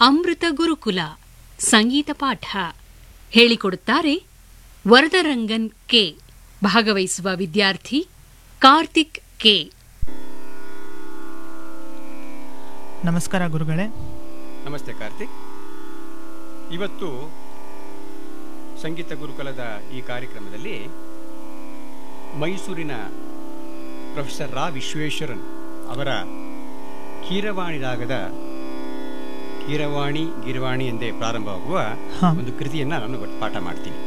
ಅಮೃತ ಗುರುಕುಲ ಸಂಗೀತ ಪಾಠ ಹೇಳಿಕೊಡುತ್ತಾರೆ ವರದರಂಗನ್ ಕೆ ಭಾಗವಹಿಸುವ ವಿದ್ಯಾರ್ಥಿ ಕಾರ್ತಿಕ್ ಕೆ ನಮಸ್ಕಾರ ಗುರುಗಳೇ ನಮಸ್ತೆ ಕಾರ್ತಿಕ್ ಇವತ್ತು ಸಂಗೀತ ಗುರುಕುಲದ ಈ ಕಾರ್ಯಕ್ರಮದಲ್ಲಿ ಮೈಸೂರಿನ ಪ್ರೊಫೆಸರ್ ರಾ ವಿಶ್ವೇಶ್ವರನ್ ಅವರ ಕೀರವಾಣಿ ರಾಗದ ಕೀರವಾಣಿ ಗಿರವಾಣಿ ಎಂದೇ ಪ್ರಾರಂಭವಾಗುವ ಹಾ. ಒಂದು ಕೃತಿಯನ್ನು ನಾನು ಇವತ್ತು ಪಾಠ ಮಾಡ್ತೀನಿ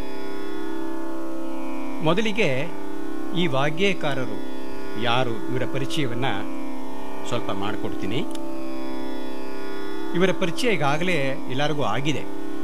ಮೊದಲಿಗೆ ಈ ವಾಗ್ಯಕಾರರು ಯಾರು ಇವರ ಪರಿಚಯವನ್ನ ಸ್ವಲ್ಪ ಮಾಡಿಕೊಡ್ತೀನಿ ಇವರ ಪರಿಚಯ ಈಗಾಗಲೇ ಎಲ್ಲರಿಗೂ ಆಗಿದೆ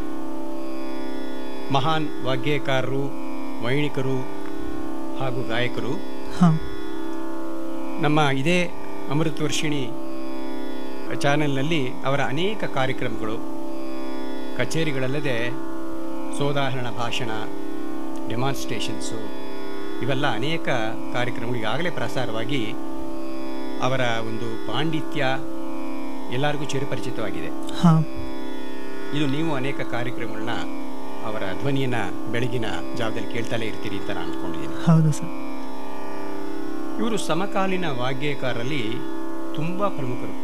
ಮಹಾನ್ ವಾಗ್ಯಕಾರರು ವೈಣಿಕರು ಹಾಗೂ ಗಾಯಕರು ಹಾಂ ನಮ್ಮ ಇದೇ ಅಮೃತ ವರ್ಷಿಣಿ ಚಾನೆಲ್ನಲ್ಲಿ ಅವರ ಅನೇಕ ಕಾರ್ಯಕ್ರಮಗಳು ಕಚೇರಿಗಳಲ್ಲದೆ ಸೋದಾಹರಣ ಭಾಷಣ ಡೆಮಾನ್ಸ್ಟ್ರೇಷನ್ಸು ಇವೆಲ್ಲ ಅನೇಕ ಕಾರ್ಯಕ್ರಮಗಳು ಈಗಾಗಲೇ ಪ್ರಸಾರವಾಗಿ ಅವರ ಒಂದು ಪಾಂಡಿತ್ಯ ಎಲ್ಲರಿಗೂ ಚಿರಪರಿಚಿತವಾಗಿದೆ ಹಾಂ ಇದು ನೀವು ಅನೇಕ ಕಾರ್ಯಕ್ರಮಗಳನ್ನ ಅವರ ಧ್ವನಿಯನ್ನ ಬೆಳಗಿನ ಜಾವದಲ್ಲಿ ಕೇಳ್ತಲೇ ಇರ್ತೀರಿ ಅಂತ ನಾನು ಅಂದ್ಕೊಂಡಿದ್ದೀನಿ ಹೌದು ಸರ್ ಇವರು ಸಮಕಾಲೀನ ವಾಗ್ಯಕಾರರಲ್ಲಿ ತುಂಬಾ ಪ್ರಮುಖರು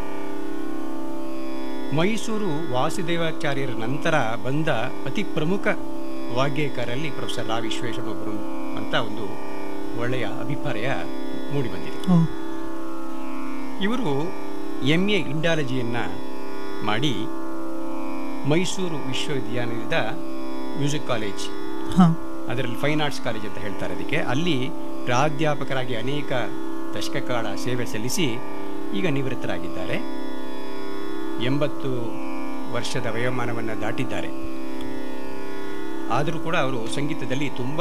ಮೈಸೂರು ವಾಸುದೇವಾಚಾರ್ಯರ ನಂತರ ಬಂದ ಅತಿ ಪ್ರಮುಖ ವಾಗ್ಯಕಾರರಲ್ಲಿ ಪ್ರೊಫೆಸರ್ ರಾ ವಿಶ್ವೇಶ್ವರ ಒಬ್ಬರು ಅಂತ ಒಂದು ಒಳ್ಳೆಯ ಅಭಿಪ್ರಾಯ ಮೂಡಿಬಂದಿದೆ ಓ ಇವರು ಎಂ ಎ ಇಂಡಾಲಜಿಯನ್ನ ಮಾಡಿ ಮೈಸೂರು ವಿಶ್ವವಿದ್ಯಾನಿಲಯದ ಮ್ಯೂಸಿಕ್ ಕಾಲೇಜ್ ಹಾಂ ಅದರಲ್ಲಿ ಫೈನ್ ಆರ್ಟ್ಸ್ ಕಾಲೇಜ್ ಅಂತ ಹೇಳ್ತಾರೆ ಅದಕ್ಕೆ ಅಲ್ಲಿ ಪ್ರಾಧ್ಯಾಪಕರಾಗಿ ಅನೇಕ ದಶಕ ಕಾಲ ಸೇವೆ ಸಲ್ಲಿಸಿ ಈಗ ನಿವೃತ್ತರಾಗಿದ್ದಾರೆ ಎಂಬತ್ತು ವರ್ಷದ ವಯೋಮಾನವನ್ನು ದಾಟಿದ್ದಾರೆ ಆದರೂ ಕೂಡ ಅವರು ಸಂಗೀತದಲ್ಲಿ ತುಂಬ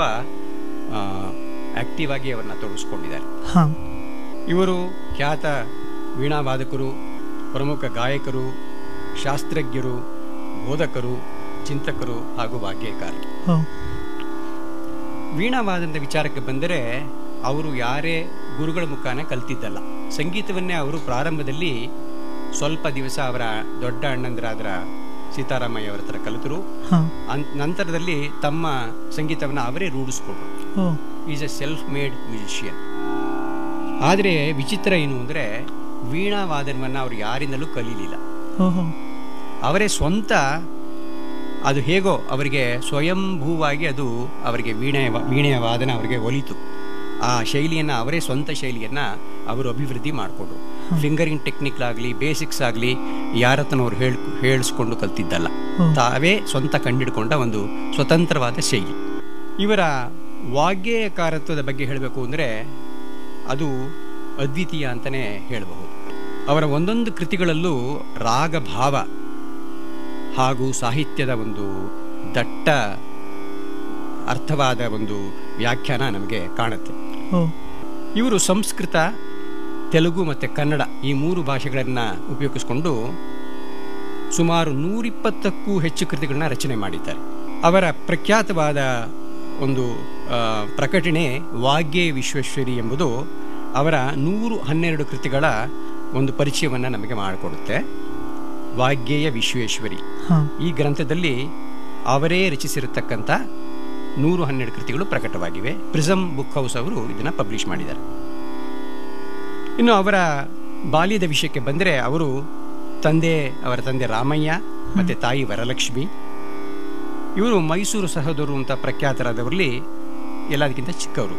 ಆಕ್ಟಿವ್ ಆಗಿ ಅವರನ್ನ ತೊಡಗಿಸ್ಕೊಂಡಿದ್ದಾರೆ ಹಾಂ ಇವರು ಖ್ಯಾತ ವೀಣಾವಾದಕರು ಪ್ರಮುಖ ಗಾಯಕರು ಶಾಸ್ತ್ರಜ್ಞರು ಬೋಧಕರು ಚಿಂತಕರು ಹಾಗೂ ವಾಗ್ಯಕಾರರು ಓ ವೀಣಾವಾದನದ ವಿಚಾರಕ್ಕೆ ಬಂದರೆ ಅವರು ಯಾರೇ ಗುರುಗಳ ಮುಖಾನ ಕಲ್ತಿದ್ದಲ್ಲ ಸಂಗೀತವನ್ನೇ ಅವರು ಪ್ರಾರಂಭದಲ್ಲಿ ಸ್ವಲ್ಪ ದಿವಸ ಅವರ ದೊಡ್ಡ ಅಣ್ಣಂದರಾದರ ಸೀತಾರಾಮಯ್ಯ ಅವರ ಹತ್ರ ಕಲಿತರು ಹಾಂ ಅನ್- ನಂತರದಲ್ಲಿ ತಮ್ಮ ಸಂಗೀತವನ್ನು ಅವರೇ ರೂಢಿಸ್ಕೊಂಡ್ರು oh is a self made musician ಆದರೆ ವಿಚಿತ್ರ ಏನು ಅಂದರೆ ವೀಣಾವಾದನವನ್ನು ಅವರು ಯಾರಿಂದಲೂ ಕಲೀಲಿಲ್ಲ ಓಹೋ ಅವರೇ ಸ್ವಂತ ಅದು ಹೇಗೋ ಅವರಿಗೆ ಸ್ವಯಂಭೂವಾಗಿ ಅದು ಅವರಿಗೆ ವೀಣೆಯ ವೀಣೆಯ ವಾದನ ಅವರಿಗೆ ಒಲಿತು ಆ ಶೈಲಿಯನ್ನು ಅವರೇ ಸ್ವಂತ ಶೈಲಿಯನ್ನು ಅವರು ಅಭಿವೃದ್ಧಿ ಮಾಡಿಕೊಂಡ್ರು ಫಿಂಗರಿಂಗ್ ಟೆಕ್ನಿಕ್ ಆಗಲಿ ಬೇಸಿಕ್ಸ್ ಆಗಲಿ ಯಾರತನವ್ರು ಹೇಳ್ ಹೇಳಿಸ್ಕೊಂಡು ಕಲ್ತಿದ್ದಲ್ಲ ಓ. ತಾವೇ ಸ್ವಂತ ಕಂಡಿಡ್ಕೊಂಡ ಒಂದು ಸ್ವತಂತ್ರವಾದ ಶೈಲಿ ಇವರ ವಾಗ್ಯಕಾರತ್ವದ ಬಗ್ಗೆ ಹೇಳಬೇಕು ಅಂದರೆ ಅದು ಅದ್ವಿತೀಯ ಅಂತಲೇ ಹೇಳಬಹುದು ಅವರ ಒಂದೊಂದು ಕೃತಿಗಳಲ್ಲೂ ರಾಗ ಭಾವ ಹಾಗೂ ಸಾಹಿತ್ಯದ ಒಂದು ದಟ್ಟ ಅರ್ಥವಾದ ಒಂದು ವ್ಯಾಖ್ಯಾನ ನಮಗೆ ಕಾಣುತ್ತೆ ಓ ಇವರು ಸಂಸ್ಕೃತ ತೆಲುಗು ಮತ್ತು ಕನ್ನಡ ಈ ಮೂರು ಭಾಷೆಗಳನ್ನು ಉಪಯೋಗಿಸಿಕೊಂಡು ಸುಮಾರು ನೂರಿಪ್ಪತ್ತಕ್ಕೂ ಹೆಚ್ಚು ಕೃತಿಗಳನ್ನ ರಚನೆ ಮಾಡಿದ್ದಾರೆ ಅವರ ಪ್ರಖ್ಯಾತವಾದ ಒಂದು ಆ, ಪ್ರಕಟಣೆ ವಾಗ್ಯೆ ವಿಶ್ವೇಶ್ವರಿ ಎಂಬುದು ಅವರ ನೂರು ಹನ್ನೆರಡು ಕೃತಿಗಳ ಒಂದು ಪರಿಚಯವನ್ನು ನಮಗೆ ಮಾಡಿಕೊಡುತ್ತೆ ವಾಗ್ಯೇಯ ವಿಶ್ವೇಶ್ವರಿ ಹಾಂ ಈ ಗ್ರಂಥದಲ್ಲಿ ಅವರೇ ರಚಿಸಿರತಕ್ಕಂಥ ನೂರು ಹನ್ನೆರಡು ಕೃತಿಗಳು ಪ್ರಕಟವಾಗಿವೆ ಪ್ರಿಸಮ್ ಬುಕ್ ಹೌಸ್ ಅವರು ಇದನ್ನು ಪಬ್ಲಿಷ್ ಮಾಡಿದ್ದಾರೆ ಇನ್ನು ಅವರ ಬಾಲ್ಯದ ವಿಷಯಕ್ಕೆ ಬಂದರೆ ಅವರು ತಂದೆ ಅವರ ತಂದೆ ರಾಮಯ್ಯ ಮತ್ತು ತಾಯಿ ವರಲಕ್ಷ್ಮಿ ಇವರು ಮೈಸೂರು ಸಹೋದರು ಅಂತ ಪ್ರಖ್ಯಾತರಾದವರಲ್ಲಿ ಎಲ್ಲದಕ್ಕಿಂತ ಚಿಕ್ಕವರು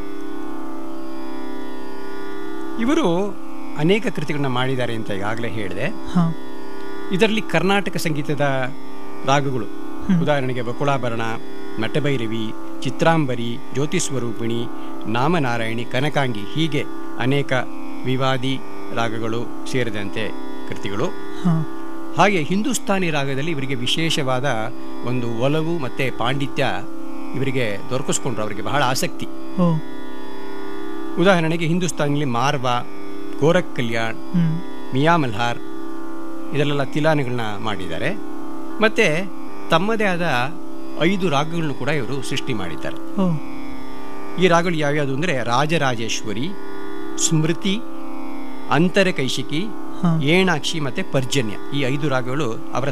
ಇವರು ಅನೇಕ ಕೃತಿಗಳನ್ನ ಮಾಡಿದ್ದಾರೆ ಅಂತ ಈಗಾಗಲೇ ಹೇಳಿದೆ ಹಾಂ ಇದರಲ್ಲಿ ಕರ್ನಾಟಕ ಸಂಗೀತದ ರಾಗಗಳು ಉದಾಹರಣೆಗೆ ಬಕುಳಾಭರಣ ನಟಭೈರವಿ ಚಿತ್ರಾಂಬರಿ ಜ್ಯೋತಿಸ್ವರೂಪಿಣಿ ನಾಮನಾರಾಯಣಿ ಕನಕಾಂಗಿ ಹೀಗೆ ಅನೇಕ ವಿವಾದಿ ರಾಗಗಳು ಸೇರಿದಂತೆ ಕೃತಿಗಳು ಹಾಂ ಹಾಗೆ ಹಿಂದೂಸ್ತಾನಿ ರಾಗದಲ್ಲಿ ಇವರಿಗೆ ವಿಶೇಷವಾದ ಒಂದು ಒಲವು ಮತ್ತು ಪಾಂಡಿತ್ಯ ಇವರಿಗೆ ದೊರಕಿಸ್ಕೊಂಡ್ರು ಅವರಿಗೆ ಬಹಳ ಆಸಕ್ತಿ ಓ ಉದಾಹರಣೆಗೆ ಹಿಂದೂಸ್ತಾನಿಲಿ ಮಾರ್ವಾ ಗೋರಖ್ ಕಲ್ಯಾಣ್ ಹ್ಞೂ ಮಿಯಾ ಮಲ್ಹಾರ್ ಇದರಲ್ಲೆಲ್ಲ ತಿಲಾನಗಳನ್ನ ಮಾಡಿದ್ದಾರೆ ಮತ್ತು ತಮ್ಮದೇ ಆದ ಐದು ರಾಗಗಳನ್ನು ಕೂಡ ಇವರು ಸೃಷ್ಟಿ ಮಾಡಿದ್ದಾರೆ ಓ ಈ ರಾಗಗಳು ಯಾವ್ಯಾವುದು ಅಂದರೆ ರಾಜರಾಜೇಶ್ವರಿ ಸ್ಮೃತಿ ಅಂತರಕೈಶಿಕಿ ಹಾಂ ಏಣಾಕ್ಷಿ ಮತ್ತು ಪರ್ಜನ್ಯ ಈ ಐದು ರಾಗಗಳು ಅವರ